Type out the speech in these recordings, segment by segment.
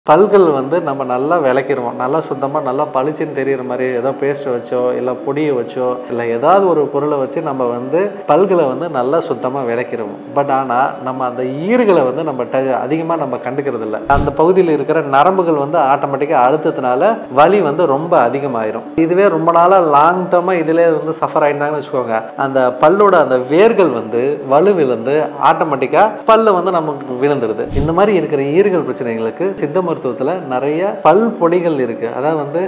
பல்கள் வந்து நம்ம நல்லா விளக்கிடுவோம் நல்லா சுத்தமாக நல்லா பளிச்சுன்னு தெரியிற மாதிரி ஏதோ பேஸ்ட் வச்சோ இல்லை பொடியை வச்சோ இல்லை ஏதாவது ஒரு பொருளை வச்சு நம்ம வந்து பல்களை வந்து நல்லா சுத்தமாக விளக்கிடுவோம் பட் ஆனால் நம்ம அந்த ஈறுகளை வந்து நம்ம ட அதிகமாக நம்ம கண்டுக்கிறது இல்லை அந்த பகுதியில் இருக்கிற நரம்புகள் வந்து ஆட்டோமேட்டிக்காக அழுத்தத்தினால வலி வந்து ரொம்ப அதிகமாயிரும் இதுவே ரொம்ப நாளாக லாங் டேர்மாக இதிலே வந்து சஃபர் ஆயிருந்தாங்கன்னு வச்சுக்கோங்க அந்த பல்லோட அந்த வேர்கள் வந்து வலு விழுந்து ஆட்டோமேட்டிக்காக பல்லு வந்து நமக்கு விழுந்துருது இந்த மாதிரி இருக்கிற ஈறுகள் பிரச்சனைகளுக்கு சித்த மருத்துவத்தில் நிறைய பல் பொடிகள் இருக்கு அதாவது வந்து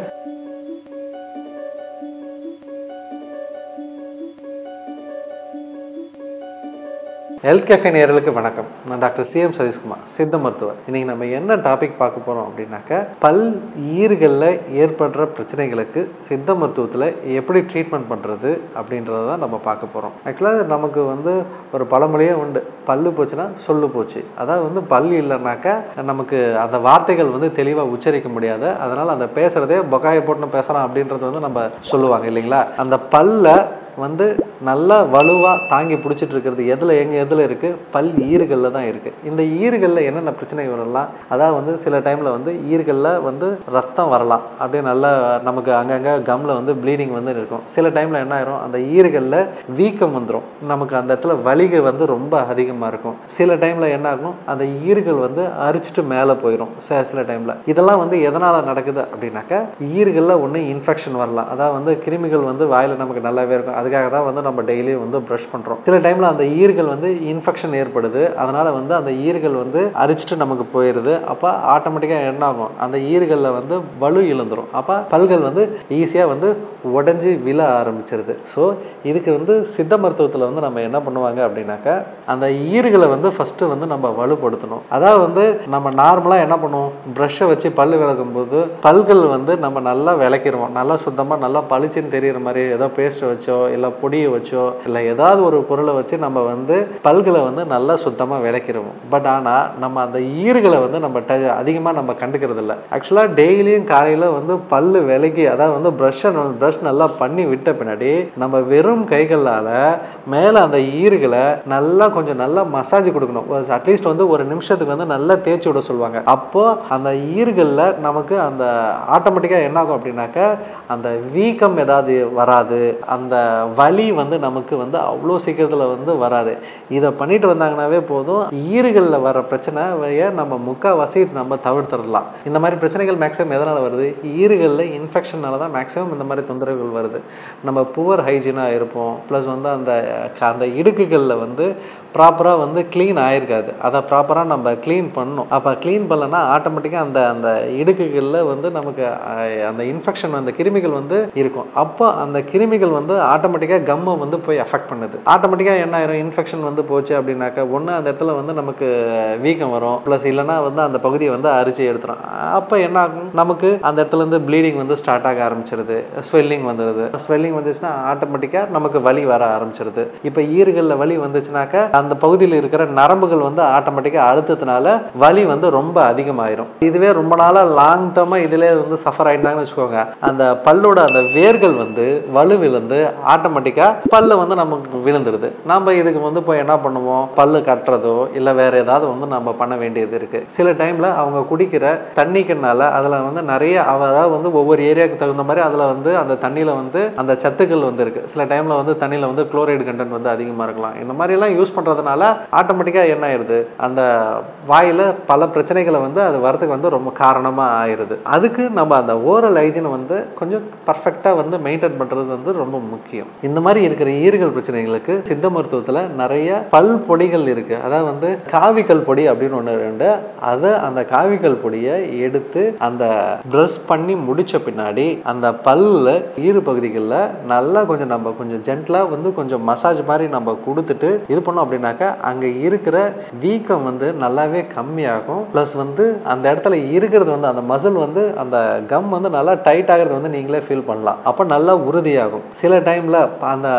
ஹெல்த் கேஃபே நேயர்களுக்கு வணக்கம் நான் டாக்டர் சிஎம் சதீஷ்குமார் சித்த மருத்துவர் இன்னைக்கு நம்ம என்ன டாபிக் பார்க்க போகிறோம் அப்படின்னாக்க பல் ஈறுகளில் ஏற்படுற பிரச்சனைகளுக்கு சித்த மருத்துவத்தில் எப்படி ட்ரீட்மெண்ட் பண்ணுறது அப்படின்றத தான் நம்ம பார்க்க போகிறோம் ஆக்சுவலாக நமக்கு வந்து ஒரு பழமொழியே உண்டு பல்லு போச்சுன்னா சொல்லு போச்சு அதாவது வந்து பல் இல்லைனாக்கா நமக்கு அந்த வார்த்தைகள் வந்து தெளிவாக உச்சரிக்க முடியாது அதனால் அந்த பேசுகிறதே பொக்காயை போட்டுன்னு பேசுகிறான் அப்படின்றது வந்து நம்ம சொல்லுவாங்க இல்லைங்களா அந்த பல்ல வந்து நல்லா வலுவாக தாங்கி பிடிச்சிட்டு இருக்கிறது எதில் எங்கே எதில் இருக்குது பல் ஈறுகளில் தான் இருக்குது இந்த ஈறுகளில் என்னென்ன பிரச்சனை வரலாம் அதாவது வந்து சில டைமில் வந்து ஈறுகளில் வந்து ரத்தம் வரலாம் அப்படியே நல்லா நமக்கு அங்கங்கே கம்மில் வந்து ப்ளீடிங் வந்து இருக்கும் சில டைமில் என்ன ஆயிரும் அந்த ஈறுகளில் வீக்கம் வந்துடும் நமக்கு அந்த இடத்துல வலிகை வந்து ரொம்ப அதிகமாக இருக்கும் சில டைமில் என்ன ஆகும் அந்த ஈறுகள் வந்து அரிச்சிட்டு மேலே போயிடும் சில சில டைமில் இதெல்லாம் வந்து எதனால் நடக்குது அப்படின்னாக்கா ஈறுகளில் ஒன்று இன்ஃபெக்ஷன் வரலாம் அதாவது வந்து கிருமிகள் வந்து வாயில் நமக்கு நல்லாவே இருக்கும் அதுக்காக தான் வந்து நம்ம டெய்லியும் வந்து ப்ரஷ் பண்ணுறோம் சில டைமில் அந்த ஈறுகள் வந்து இன்ஃபெக்ஷன் ஏற்படுது அதனால் வந்து அந்த ஈறுகள் வந்து அரிச்சிட்டு நமக்கு போயிடுது அப்போ ஆட்டோமேட்டிக்காக என்ன ஆகும் அந்த ஈறுகளில் வந்து வலு இழந்துரும் அப்போ பல்கள் வந்து ஈஸியாக வந்து உடஞ்சி விழ ஆரம்பிச்சிருது ஸோ இதுக்கு வந்து சித்த மருத்துவத்தில் வந்து நம்ம என்ன பண்ணுவாங்க அப்படின்னாக்கா அந்த ஈறுகளை வந்து ஃபஸ்ட்டு வந்து நம்ம வலுப்படுத்தணும் அதாவது வந்து நம்ம நார்மலாக என்ன பண்ணுவோம் ப்ரஷ்ஷை வச்சு பல் விளக்கும் போது பல்கள் வந்து நம்ம நல்லா விளக்கிடுவோம் நல்லா சுத்தமாக நல்லா பளிச்சுன்னு தெரியிற மாதிரி ஏதோ பேஸ்ட்டை வச்சோ இல்லை பொடியை வச்சோ இல்லை ஏதாவது ஒரு பொருளை வச்சு நம்ம வந்து பல்களை வந்து நல்லா சுத்தமாக விளக்கிடுவோம் பட் ஆனால் நம்ம அந்த ஈறுகளை வந்து நம்ம ட அதிகமாக நம்ம கண்டுக்கிறது இல்லை ஆக்சுவலாக டெய்லியும் காலையில் வந்து பல்லு விலகி அதாவது வந்து ப்ரஷ்ஷை ப்ரஷ் நல்லா பண்ணி விட்ட பின்னாடி நம்ம வெறும் கைகளால் மேலே அந்த ஈறுகளை நல்லா கொஞ்சம் நல்லா மசாஜ் கொடுக்கணும் அட்லீஸ்ட் வந்து ஒரு நிமிஷத்துக்கு வந்து நல்லா தேய்ச்சி விட சொல்லுவாங்க அப்போ அந்த ஈறுகளில் நமக்கு அந்த ஆட்டோமேட்டிக்காக என்ன ஆகும் அப்படின்னாக்கா அந்த வீக்கம் ஏதாவது வராது அந்த வலி வந்து நமக்கு வந்து அவ்வளோ சீக்கிரத்தில் வந்து வராது இதை பண்ணிட்டு வந்தாங்கன்னாவே போதும் ஈறுகளில் வர பிரச்சனையை நம்ம முக்கால்வாசி நம்ம தவிர்த்துடலாம் இந்த மாதிரி பிரச்சனைகள் மேக்ஸிமம் எதனால் வருது ஈறுகளில் இன்ஃபெக்ஷனால தான் மேக்ஸிமம் இந்த மாதிரி தொந்தரவுகள் வருது நம்ம புவர் ஹைஜீனாக இருப்போம் ப்ளஸ் வந்து அந்த அந்த இடுக்குகளில் வந்து ப்ராப்பராக வந்து க்ளீன் ஆயிருக்காது அதை ப்ராப்பராக நம்ம க்ளீன் பண்ணணும் அப்போ க்ளீன் பண்ணலன்னா ஆட்டோமேட்டிக்காக அந்த அந்த இடுக்குகளில் வந்து நமக்கு அந்த இன்ஃபெக்ஷன் அந்த கிருமிகள் வந்து இருக்கும் அப்போ அந்த கிருமிகள் வந்து ஆட்டோமேட்டிக்காக கம்மை வந்து போய் அஃபெக்ட் பண்ணுது ஆட்டோமேட்டிக்காக என்ன ஆயிரும் இன்ஃபெக்ஷன் வந்து போச்சு அப்படின்னாக்கா ஒன்று அந்த இடத்துல வந்து நமக்கு வீக்கம் வரும் ப்ளஸ் இல்லைனா வந்து அந்த பகுதியை வந்து அரிச்சு எடுத்துரும் அப்போ என்ன ஆகும் நமக்கு அந்த இடத்துல இருந்து ப்ளீடிங் வந்து ஸ்டார்ட் ஆக ஆரம்பிச்சிருது ஸ்வெல்லிங் வந்துடுது ஸ்வெல்லிங் வந்துச்சுன்னா ஆட்டோமேட்டிக்காக நமக்கு வலி வர ஆரம்பிச்சிருது இப்போ ஈறுகளில் வலி வந்துச்சுனாக்கா அந்த பகுதியில் இருக்கிற நரம்புகள் வந்து ஆட்டோமேட்டிக்காக அழுத்தத்தினால வலி வந்து ரொம்ப அதிகமாயிரும் இதுவே ரொம்ப நாளாக லாங் டேர்மாக இதிலே வந்து சஃபர் ஆயிருந்தாங்கன்னு வச்சுக்கோங்க அந்த பல்லோட அந்த வேர்கள் வந்து வலு விழுந்து ஆட்டோமேட்டிக்காக பல்லு வந்து நமக்கு விழுந்துருது நம்ம இதுக்கு வந்து போய் என்ன பண்ணுவோம் பல்லு கட்டுறதோ இல்லை வேற ஏதாவது வந்து நம்ம பண்ண வேண்டியது இருக்கு சில டைம்ல அவங்க குடிக்கிற தண்ணிக்குனால அதில் வந்து நிறைய அதாவது வந்து ஒவ்வொரு ஏரியாவுக்கு தகுந்த மாதிரி அதில் வந்து அந்த தண்ணியில் வந்து அந்த சத்துக்கள் வந்து இருக்கு சில டைம்ல வந்து தண்ணியில் வந்து குளோரைடு கண்டென்ட் வந்து அதிகமாக இருக்கலாம் இந்த மாதிரிலாம் யூஸ் பண்ணுறதுனால ஆட்டோமேட்டிக்காக என்ன ஆயிடுது அந்த வாயில் பல பிரச்சனைகளை வந்து அது வரதுக்கு வந்து ரொம்ப காரணமாக ஆயிடுது அதுக்கு நம்ம அந்த ஓரல் ஹைஜினை வந்து கொஞ்சம் பர்ஃபெக்டாக வந்து மெயின்டைன் பண்ணுறது வந்து ரொம்ப முக்கியம் இந்த மாதிரி இருக்கிற ஈறுகள் பிரச்சனைகளுக்கு சித்த மருத்துவத்தில் நிறைய பல் பொடிகள் இருக்குது அதாவது வந்து காவிக்கல் பொடி அப்படின்னு ஒன்று ரெண்டு அதை அந்த காவிக்கல் பொடியை எடுத்து அந்த ப்ரஷ் பண்ணி முடித்த பின்னாடி அந்த பல்லில் ஈறு பகுதிகளில் நல்லா கொஞ்சம் நம்ம கொஞ்சம் ஜென்டலாக வந்து கொஞ்சம் மசாஜ் மாதிரி நம்ம கொடுத்துட்டு இது பண்ணோம் அப்படின்னாக்கா அங்கே இருக்கிற வீக்கம் வந்து நல்லாவே கம்மியாகும் ப்ளஸ் வந்து அந்த இடத்துல இருக்கிறது வந்து அந்த மசில் வந்து அந்த கம் வந்து நல்லா டைட் ஆகிறது வந்து நீங்களே ஃபீல் பண்ணலாம் அப்போ நல்லா உறுதியாகும் சில டைமில் அந்த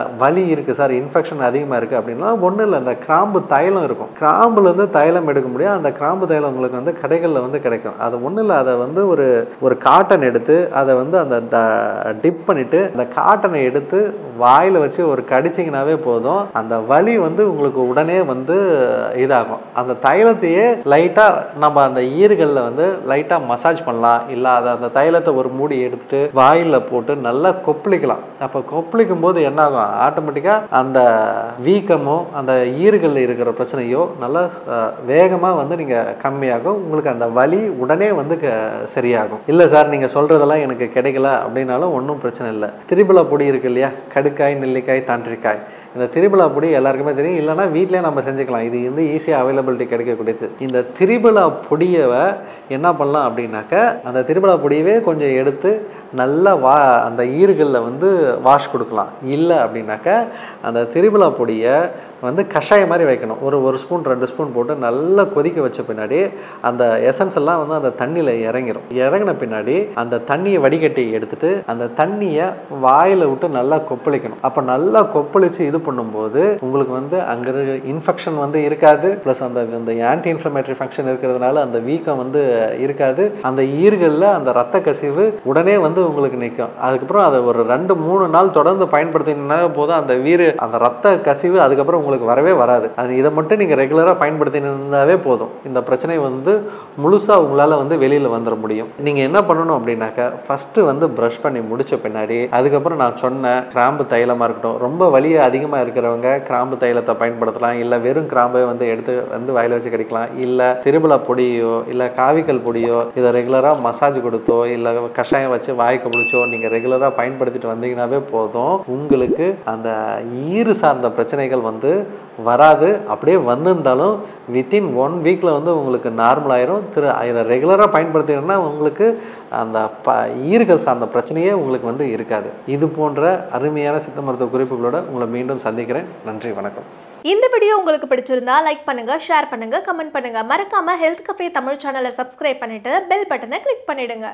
வலி இருக்குது சார் இன்ஃபெக்ஷன் அதிகமாக இருக்குது அப்படின்னா ஒன்றும் இல்லை இந்த கிராம்பு தைலம் இருக்கும் கிராம்புலேருந்து தைலம் எடுக்க முடியும் அந்த கிராம்பு தைலம் உங்களுக்கு வந்து கடைகளில் வந்து கிடைக்கும் அது ஒன்றும் இல்லை அதை வந்து ஒரு ஒரு காட்டன் எடுத்து அதை வந்து அந்த டிப் பண்ணிவிட்டு அந்த காட்டனை எடுத்து வாயில் வச்சு ஒரு கடிச்சிங்கனாவே போதும் அந்த வலி வந்து உங்களுக்கு உடனே வந்து இதாகும் அந்த தைலத்தையே லைட்டாக நம்ம அந்த ஈறுகளில் வந்து லைட்டாக மசாஜ் பண்ணலாம் இல்லை அதை அந்த தைலத்தை ஒரு மூடி எடுத்துட்டு வாயில் போட்டு நல்லா கொப்பளிக்கலாம் அப்போ கொப்பளிக்கும் போது என்ன ஆகும் ஆட்டோமேட்டிக்காக அந்த வீக்கமோ அந்த ஈறுகளில் இருக்கிற பிரச்சனையோ நல்லா வேகமாக வந்து நீங்கள் கம்மியாகும் உங்களுக்கு அந்த வலி உடனே வந்து க- சரியாகும் இல்லை சார் நீங்கள் சொல்கிறதெல்லாம் எனக்கு கிடைக்கல அப்படின்னாலும் ஒன்றும் பிரச்சனை இல்லை திரிபலா பொடி இருக்கு இல்லையா கடுக்காய் நெல்லிக்காய் தாண்டிக்காய் இந்த திரிபலா பொடி எல்லாருக்குமே தெரியும் இல்லைன்னா வீட்டிலே நம்ம செஞ்சுக்கலாம் இது வந்து ஈஸியாக அவைலபிலிட்டி கிடைக்கக்கூடியது இந்த திரிபலா பொடியை என்ன பண்ணலாம் அப்படின்னாக்க அந்த திரிபலா பொடியவே கொஞ்சம் எடுத்து நல்லா வா அந்த ஈறுகளில் வந்து வாஷ் கொடுக்கலாம் இல்லை அப்படின்னாக்க அந்த திரிபலா பொடியை வந்து கஷாயம் மாதிரி வைக்கணும் ஒரு ஒரு ஸ்பூன் ரெண்டு ஸ்பூன் போட்டு நல்லா கொதிக்க வச்ச பின்னாடி அந்த எசன்ஸ் எல்லாம் வந்து அந்த தண்ணியில் இறங்கிரும் இறங்கின பின்னாடி அந்த தண்ணியை வடிகட்டி எடுத்துட்டு அந்த தண்ணியை வாயில் விட்டு நல்லா கொப்பளிக்கணும் அப்போ நல்லா கொப்பளிச்சு இது பண்ணும்போது உங்களுக்கு வந்து அங்கே இன்ஃபெக்ஷன் வந்து இருக்காது ப்ளஸ் அந்த அந்த ஆன்டி இன்ஃப்ளமேட்டரி ஃபங்க்ஷன் இருக்கிறதுனால அந்த வீக்கம் வந்து இருக்காது அந்த ஈர்களில் அந்த ரத்த கசிவு உடனே வந்து உங்களுக்கு நிற்கும் அதுக்கப்புறம் அதை ஒரு ரெண்டு மூணு நாள் தொடர்ந்து பயன்படுத்தினா போதும் அந்த வீறு அந்த ரத்த கசிவு அதுக்கப்புறம் உங்களுக்கு வரவே வராது அது இதை மட்டும் நீங்கள் ரெகுலராக பயன்படுத்தினாவே போதும் இந்த பிரச்சனை வந்து முழுசாக உங்களால் வந்து வெளியில் வந்துட முடியும் நீங்கள் என்ன பண்ணணும் அப்படின்னாக்கா ஃபஸ்ட்டு வந்து ப்ரஷ் பண்ணி முடிச்ச பின்னாடி அதுக்கப்புறம் நான் சொன்ன கிராம்பு தைலமாக இருக்கட்டும் ரொம்ப வலி அதிகமாக இருக்கிறவங்க கிராம்பு தைலத்தை பயன்படுத்தலாம் இல்லை வெறும் கிராம்பை வந்து எடுத்து வந்து வாயில் வச்சு கடிக்கலாம் இல்லை திருபலா பொடியோ இல்லை காவிக்கல் பொடியோ இதை ரெகுலராக மசாஜ் கொடுத்தோ இல்லை கஷாயம் வச்சு வாய்க்கு பிடிச்சோ நீங்கள் ரெகுலராக பயன்படுத்திட்டு வந்தீங்கன்னாவே போதும் உங்களுக்கு அந்த ஈறு சார்ந்த பிரச்சனைகள் வந்து வராது அப்படியே வந்திருந்தாலும் வித்தின் ஒன் வீக்கில் வந்து உங்களுக்கு நார்மல் ஆயிரும் திரு இதை ரெகுலராக பயன்படுத்தினா உங்களுக்கு அந்த ப ஈறுகள் சார்ந்த பிரச்சனையே உங்களுக்கு வந்து இருக்காது இது போன்ற அருமையான சித்த மருத்துவ குறிப்புகளோட உங்களை மீண்டும் சந்திக்கிறேன் நன்றி வணக்கம் இந்த வீடியோ உங்களுக்கு பிடிச்சிருந்தா லைக் பண்ணுங்க ஷேர் பண்ணுங்க கமெண்ட் பண்ணுங்க மறக்காம ஹெல்த் கஃபே தமிழ் சேனலை சப்ஸ்கிரைப் பண்ணிட்டு பெல் பட்டனை கிளிக் பண்ணிடுங்க